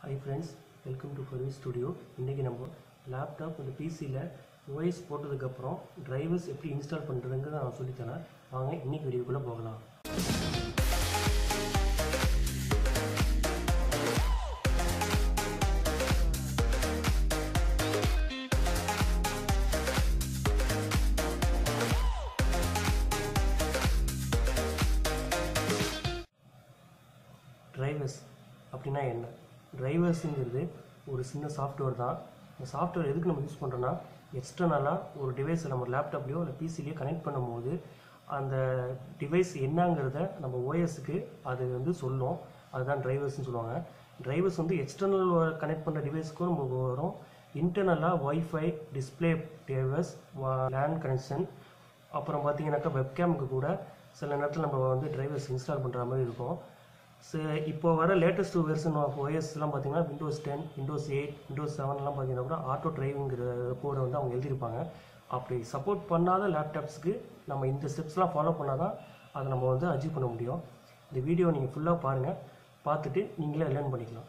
hi friends welcome to ஃபர்வி studio இன்றைக்கி நம்ம லேப்டாப் அந்த பிசியில் ஓஎஸ் போட்டதுக்கப்புறம் டிரைவர்ஸ் எப்படி இன்ஸ்டால் பண்ணுறதுங்கிறத நான் சொல்லித்தரேன் வாங்க இன்றைக்கி வீடியோக்குள்ளே போகலாம் டிரைவர்ஸ் அப்படின்னா என்ன டிரைவர்ஸுங்கிறது ஒரு சின்ன சாஃப்ட்வேர் தான் இந்த சாஃப்ட்வேர் எதுக்கு நம்ம யூஸ் பண்ணுறோன்னா எக்ஸ்டர்னலாக ஒரு டிவைஸை நம்ம லேப்டாப்லேயோ இல்லை பிசிலேயோ கனெக்ட் பண்ணும்போது அந்த டிவைஸ் என்னங்கிறத நம்ம ஓஎஸ்க்கு அது வந்து சொல்லும் அதுதான் டிரைவர்ஸ்னு சொல்லுவாங்க டிரைவர்ஸ் வந்து எக்ஸ்டர்னல் கனெக்ட் பண்ணுற டிவைஸ்க்கும் நமக்கு வரும் இன்டர்னலாக wifi display device LAN connection அப்புறம் பார்த்தீங்கன்னாக்கா வெப்கேமுக்கு கூட சில நேரத்தில் நம்ம வந்து டிரைவர்ஸ் இன்ஸ்டால் பண்ணுற மாதிரி இருக்கும் ஸோ இப்போ வர லேட்டஸ்ட் வெர்ஷன் ஆஃப் ஓஎஸ்லாம் பார்த்தீங்கன்னா Windows ten Windows eight Windows செவன்லாம் பார்த்தீங்கன்னா கூட ஆட்டோ டிரைவிங்கிற கோடை வந்து அவங்க எழுதியிருப்பாங்க அப்படி சப்போர்ட் பண்ணாத லேப்டாப்ஸ்க்கு நம்ம இந்த ஸ்டெப்ஸ்லாம் ஃபாலோ பண்ணால் தான் அதை நம்ம வந்து அச்சீவ் பண்ண முடியும் இந்த வீடியோ நீங்கள் ஃபுல்லாக பாருங்கள் பார்த்துட்டு நீங்களே லேர்ன் பண்ணிக்கலாம்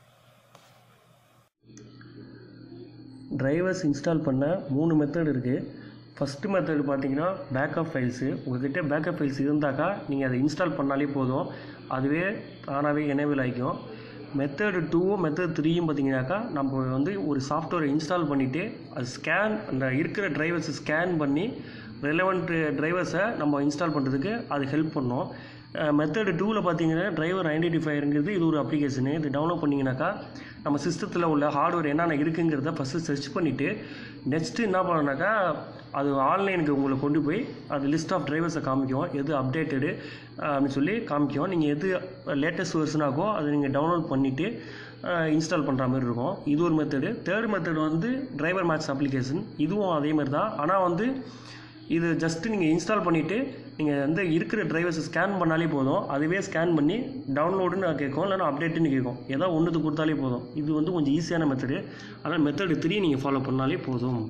டிரைவர்ஸ் இன்ஸ்டால் பண்ண மூணு மெத்தட் இருக்குது ஃபஸ்ட்டு மெத்தட் பார்த்தீங்கன்னா பேக்கப் ஃபைல்ஸு உங்கள்கிட்ட பேக்கப் ஃபைல்ஸ் இருந்தாக்கா நீங்கள் அதை இன்ஸ்டால் பண்ணாலே போதும் அதுவே தானாகவே எனேபிள் ஆகிக்கும் மெத்தடு டூவும் மெத்தட் த்ரீயும் பார்த்தீங்கன்னாக்கா நம்ம வந்து ஒரு சாஃப்ட்வேரை இன்ஸ்டால் பண்ணிவிட்டு அது ஸ்கேன் அந்த இருக்கிற டிரைவர்ஸை ஸ்கேன் பண்ணி ரெலவெண்ட் டிரைவர்ஸை நம்ம இன்ஸ்டால் பண்ணுறதுக்கு அது ஹெல்ப் பண்ணும் மெத்தடு டூவில் பார்த்தீங்கன்னா டிரைவர் ஐடென்டிஃபையருங்கிறது இது ஒரு அப்ளிகேஷனு இது டவுன்லோட் பண்ணிங்கனாக்கா நம்ம சிஸ்டத்தில் உள்ள ஹார்ட்வேர் என்னென்ன இருக்குங்கிறத ஃபஸ்ட்டு சர்ச் பண்ணிவிட்டு நெக்ஸ்ட்டு என்ன பண்ணணுனாக்கா அது ஆன்லைனுக்கு உங்களை கொண்டு போய் அது லிஸ்ட் ஆஃப் டிரைவர்ஸை காமிக்கும் எது அப்டேட்டடு அப்படின்னு சொல்லி காமிக்கும் நீங்கள் எது லேட்டஸ்ட் வெர்ஷனாகோ அதை நீங்கள் டவுன்லோட் பண்ணிவிட்டு இன்ஸ்டால் பண்ணுற மாதிரி இருக்கும் இது ஒரு மெத்தடு தேர்ட் மெத்தட் வந்து டிரைவர் மேக்ஸ் அப்ளிகேஷன் இதுவும் அதே மாதிரி தான் ஆனால் வந்து இது ஜஸ்ட்டு நீங்கள் இன்ஸ்டால் பண்ணிவிட்டு நீங்கள் வந்து இருக்கிற டிரைவர்ஸை ஸ்கேன் பண்ணாலே போதும் அதுவே ஸ்கேன் பண்ணி டவுன்லோடுன்னு கேட்கும் இல்லைனா அப்டேட்டுன்னு கேட்கும் ஏதாவது ஒன்றுக்கு கொடுத்தாலே போதும் இது வந்து கொஞ்சம் ஈஸியான மெத்தடு ஆனால் மெத்தடு த்ரீ நீங்கள் ஃபாலோ பண்ணாலே போதும்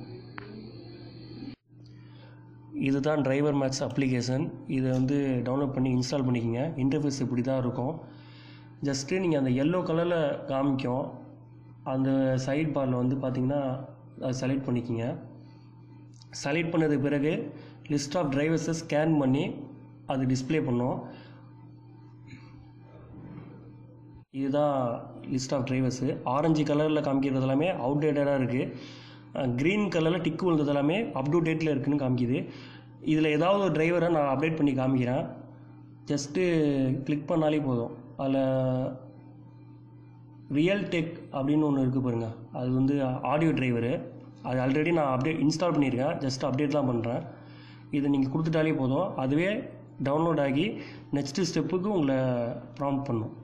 இதுதான் டிரைவர் மேக்ஸ் அப்ளிகேஷன் இதை வந்து டவுன்லோட் பண்ணி இன்ஸ்டால் பண்ணிக்கோங்க இன்டர்ஃபேஸ் இப்படி தான் இருக்கும் ஜஸ்ட்டு நீங்கள் அந்த எல்லோ கலரில் காமிக்கும் அந்த சைட் பாரில் வந்து பார்த்தீங்கன்னா அதை செலக்ட் பண்ணிக்கோங்க செலக்ட் பண்ணதுக்கு பிறகு லிஸ்ட் ஆஃப் டிரைவர்ஸை ஸ்கேன் பண்ணி அது டிஸ்பிளே பண்ணும் இதுதான் லிஸ்ட் ஆஃப் டிரைவர்ஸு ஆரஞ்சு கலரில் காமிக்கிறது எல்லாமே அவுடேட்டடாக இருக்குது க்ரீன் கலரில் டிக்கு விழுந்தது எல்லாமே அப் டு டேட்டில் இருக்குதுன்னு காமிக்குது இதில் ஏதாவது ஒரு டிரைவரை நான் அப்டேட் பண்ணி காமிக்கிறேன் ஜஸ்ட்டு கிளிக் பண்ணாலே போதும் அதில் ரியல் டெக் அப்படின்னு ஒன்று இருக்குது பாருங்கள் அது வந்து ஆடியோ டிரைவரு அது ஆல்ரெடி நான் அப்டேட் இன்ஸ்டால் பண்ணியிருக்கேன் ஜஸ்ட் அப்டேட் தான் பண்ணுறேன் இதை நீங்கள் கொடுத்துட்டாலே போதும் அதுவே டவுன்லோட் ஆகி நெக்ஸ்ட்டு ஸ்டெப்புக்கு உங்களை ப்ராம்ப்ட் பண்ணும்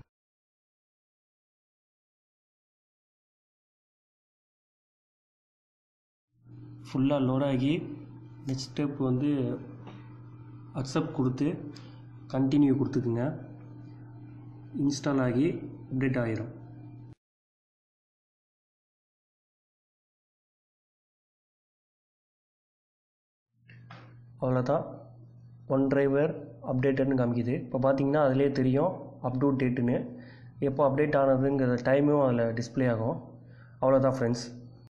ஃபுல்லாக லோட் ஆகி நெக்ஸ்ட் ஸ்டெப் வந்து அக்செப்ட் கொடுத்து கண்டினியூ கொடுத்துக்குங்க இன்ஸ்டால் ஆகி அப்டேட் ஆகிரும் அவ்வளோதான் ஒன் டிரைவர் அப்டேட்டட்னு காமிக்குது இப்போ பார்த்தீங்கன்னா அதிலே தெரியும் அப்டூட் டேட்டுன்னு எப்போ அப்டேட் ஆனதுங்கிற டைமும் அதில் டிஸ்பிளே ஆகும் அவ்வளோதான் ஃப்ரெண்ட்ஸ்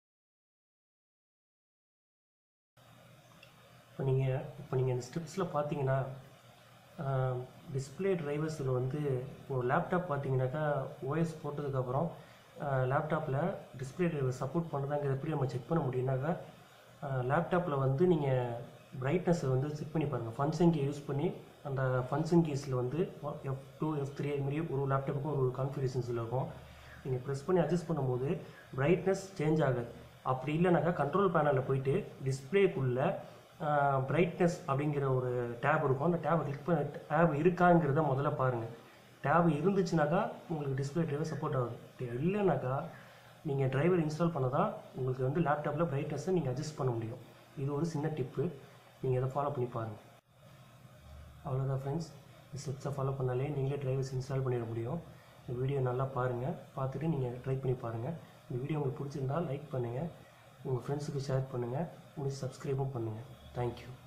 இப்போ நீங்கள் இப்போ நீங்கள் இந்த ஸ்டெப்ஸில் பார்த்தீங்கன்னா டிஸ்பிளே டிரைவர்ஸில் வந்து ஒரு லேப்டாப் பார்த்தீங்கன்னாக்கா ஓஎஸ் போட்டதுக்கப்புறம் லேப்டாப்பில் டிஸ்பிளே டிரைவர் சப்போர்ட் பண்ணுறதாங்கிறது எப்படி நம்ம செக் பண்ண முடியும்னாக்கா லேப்டாப்பில் வந்து நீங்கள் பிரைட்னஸை வந்து செக் பண்ணி பாருங்கள் ஃபங்க்ஷன் கீ யூஸ் பண்ணி அந்த ஃபங்க்ஷன் கீஸில் வந்து எஃப் டூ எஃப் த்ரீ அதுமாரி ஒரு லேப்டாப்புக்கும் ஒரு கான்ஃபிகரேஷன்ஸில் இருக்கும் நீங்கள் ப்ரெஸ் பண்ணி அட்ஜஸ்ட் பண்ணும்போது பிரைட்னஸ் சேஞ்ச் ஆகாது அப்படி இல்லைனாக்கா கண்ட்ரோல் பேனலில் போயிட்டு டிஸ்பிளேக்குள்ளே பிரைட்னஸ் அப்படிங்கிற ஒரு டேப் இருக்கும் அந்த டேபை கிளிக் பண்ண டேப் இருக்காங்கிறத முதல்ல பாருங்கள் டேப் இருந்துச்சுனாக்கா உங்களுக்கு டிஸ்பிளே டிரைவர் சப்போர்ட் ஆகுது இல்லைனாக்கா நீங்கள் டிரைவர் இன்ஸ்டால் பண்ணதான் உங்களுக்கு வந்து லேப்டாப்பில் பிரைட்னஸை நீங்கள் அட்ஜஸ்ட் பண்ண முடியும் இது ஒரு சின்ன டிப்பு நீங்கள் இதை ஃபாலோ பண்ணி பாருங்கள் அவ்வளோதான் ஃப்ரெண்ட்ஸ் இந்த ஸ்டெப்ஸை ஃபாலோ பண்ணாலே நீங்களே டிரைவர்ஸ் இன்ஸ்டால் பண்ணிட முடியும் இந்த வீடியோ நல்லா பாருங்கள் பார்த்துட்டு நீங்கள் ட்ரை பண்ணி பாருங்கள் இந்த வீடியோ உங்களுக்கு பிடிச்சிருந்தால் லைக் பண்ணுங்கள் உங்கள் ஃப்ரெண்ட்ஸுக்கு ஷேர் பண்ணுங்கள் முடிச்சு சப்ஸ்கிரைபும் பண்ணுங்கள் தேங்க்யூ